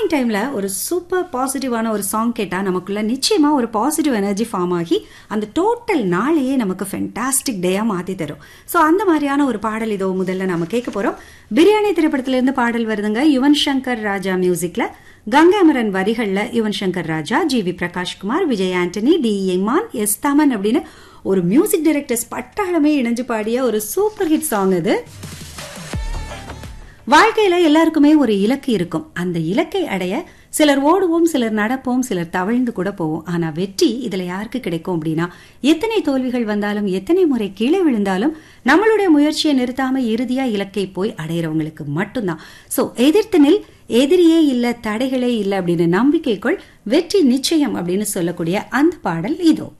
morning டைம்ல ஒரு super பாசிட்டிவான ஒரு சாங் கேட்டா நமக்குள்ள நிச்சயமா ஒரு பாசிட்டிவ் எனர்ஜி ஃபார்ம் ஆகி அந்த டோட்டல் நாளையே நமக்கு ஃபென்டாஸ்டிக் டேயா மாத்தி தரும் ஸோ அந்த மாதிரியான ஒரு பாடல் இதோ முதல்ல நம்ம கேட்க போறோம் பிரியாணி திரைப்படத்துல இருந்து பாடல் வருதுங்க யுவன் சங்கர் ராஜா மியூசிக்ல கங்காமரன் வரிகள்ல யுவன் சங்கர் ராஜா ஜி வி பிரகாஷ்குமார் விஜய் ஆண்டனி டி இமான் எஸ் தமன் அப்படின்னு ஒரு மியூசிக் டைரக்டர்ஸ் பட்டாளமே இணைஞ்சு பாடிய ஒரு சூப்பர் ஹிட் சாங் இது வாழ்க்கையில எல்லாருக்குமே ஒரு இலக்கு இருக்கும் அந்த இலக்கை அடைய சிலர் ஓடுவோம் சிலர் நடப்போம் சிலர் தவழ்ந்து கூட போவோம் ஆனா வெற்றி இதுல யாருக்கு கிடைக்கும் அப்படின்னா எத்தனை தோல்விகள் வந்தாலும் எத்தனை முறை கீழே விழுந்தாலும் நம்மளுடைய முயற்சியை நிறுத்தாம இறுதியா இலக்கை போய் அடையிறவங்களுக்கு மட்டும்தான் சோ எதிர்த்து நில் எதிரியே இல்ல தடைகளே இல்ல அப்படின்னு நம்பிக்கைக்குள் வெற்றி நிச்சயம் அப்படின்னு சொல்லக்கூடிய அந்த பாடல் இதோ